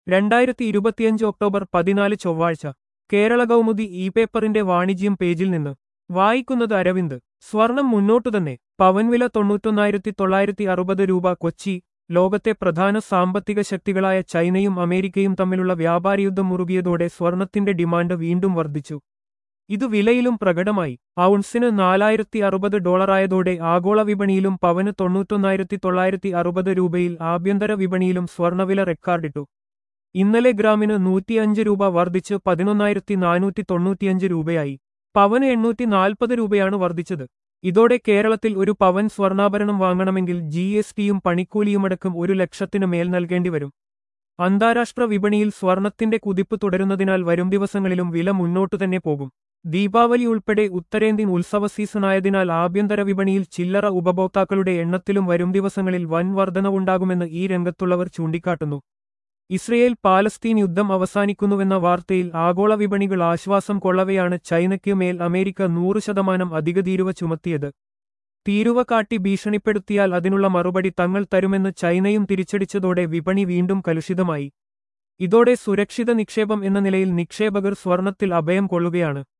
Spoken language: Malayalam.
രണ്ടായിരത്തി ഇരുപത്തിയഞ്ച് ഒക്ടോബർ പതിനാല് ചൊവ്വാഴ്ച കേരള കൗമുദി ഇ പേപ്പറിന്റെ വാണിജ്യം പേജിൽ നിന്ന് വായിക്കുന്നത് അരവിന്ദ് സ്വർണം മുന്നോട്ടു തന്നെ പവൻവില തൊണ്ണൂറ്റൊന്നായിരത്തി തൊള്ളായിരത്തി അറുപത് രൂപ കൊച്ചി ലോകത്തെ പ്രധാന സാമ്പത്തിക ശക്തികളായ ചൈനയും അമേരിക്കയും തമ്മിലുള്ള വ്യാപാരയുദ്ധം മുറുകിയതോടെ സ്വർണത്തിന്റെ ഡിമാൻഡ് വീണ്ടും വർദ്ധിച്ചു ഇത് വിലയിലും പ്രകടമായി ഔൺസിന് നാലായിരത്തി അറുപത് ഡോളറായതോടെ ആഗോള വിപണിയിലും പവന് തൊണ്ണൂറ്റൊന്നായിരത്തി തൊള്ളായിരത്തി അറുപത് രൂപയിൽ ആഭ്യന്തര വിപണിയിലും സ്വർണവില റെക്കോർഡിട്ടു ഇന്നലെ ഗ്രാമിന് നൂറ്റിയഞ്ച് രൂപ വർദ്ധിച്ച് പതിനൊന്നായിരത്തി നാനൂറ്റി തൊണ്ണൂറ്റിയഞ്ച് രൂപയായി പവന് എണ്ണൂറ്റി നാൽപ്പത് രൂപയാണ് വർദ്ധിച്ചത് ഇതോടെ കേരളത്തിൽ ഒരു പവൻ സ്വർണ്ണാഭരണം വാങ്ങണമെങ്കിൽ ജി എസ് ടിയും പണിക്കൂലിയുമടക്കം ഒരു ലക്ഷത്തിന് മേൽ നൽകേണ്ടി വരും അന്താരാഷ്ട്ര വിപണിയിൽ സ്വർണത്തിന്റെ കുതിപ്പ് തുടരുന്നതിനാൽ വരും ദിവസങ്ങളിലും വില മുന്നോട്ടു തന്നെ പോകും ദീപാവലി ഉൾപ്പെടെ ഉത്തരേന്ത്യൻ ഉത്സവ സീസണായതിനാൽ ആഭ്യന്തര വിപണിയിൽ ചില്ലറ ഉപഭോക്താക്കളുടെ എണ്ണത്തിലും വരും ദിവസങ്ങളിൽ വൻ വർധനവുണ്ടാകുമെന്ന് ഈ രംഗത്തുള്ളവർ ചൂണ്ടിക്കാട്ടുന്നു ഇസ്രയേൽ പാലസ്തീൻ യുദ്ധം അവസാനിക്കുന്നുവെന്ന വാർത്തയിൽ ആഗോള വിപണികൾ ആശ്വാസം കൊള്ളവെയാണ് ചൈനയ്ക്ക് മേൽ അമേരിക്ക നൂറ് ശതമാനം അധിക തീരുവ ചുമത്തിയത് തീരുവ കാട്ടി ഭീഷണിപ്പെടുത്തിയാൽ അതിനുള്ള മറുപടി തങ്ങൾ തരുമെന്ന് ചൈനയും തിരിച്ചടിച്ചതോടെ വിപണി വീണ്ടും കലുഷിതമായി ഇതോടെ സുരക്ഷിത നിക്ഷേപം എന്ന നിലയിൽ നിക്ഷേപകർ സ്വർണത്തിൽ അഭയം കൊള്ളുകയാണ്